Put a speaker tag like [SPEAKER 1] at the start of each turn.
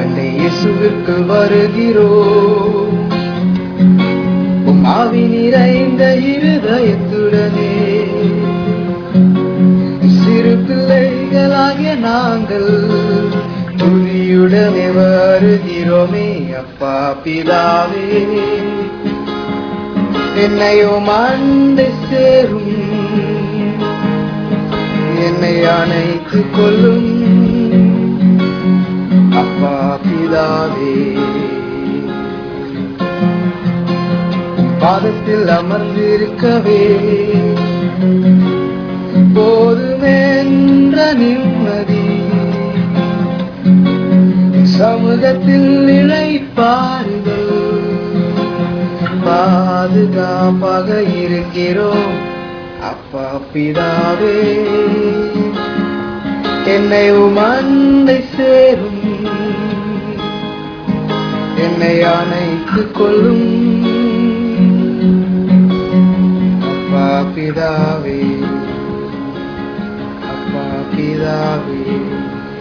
[SPEAKER 1] அண்டை இயேசுவிற்கு வருகிறோம் உம் ஆவி நிறைந்த இருதயத்துடனே சிறு பிள்ளைகளாகிய நாங்கள் துதியுடனே வருகிறோமே அப்பா பிதாவே என்னையும் அண்டை சேரும் என்னை அணைத்துக் கொள்ளும் அப்பா பிதாவே உம் பாதத்தில் அமர்ந்திருக்கவே போதுமென்ற நிம்மதி சமூகத்தில் இழைப்பார்கள் பாதுகாப்பாக இருக்கிறோம் அப்பா பிதாவே என்னை உமண்டை சேரும் என்னை அணைத்துக் கொள்ளும் அப்பா பிதாவே அப்பா பிதாவே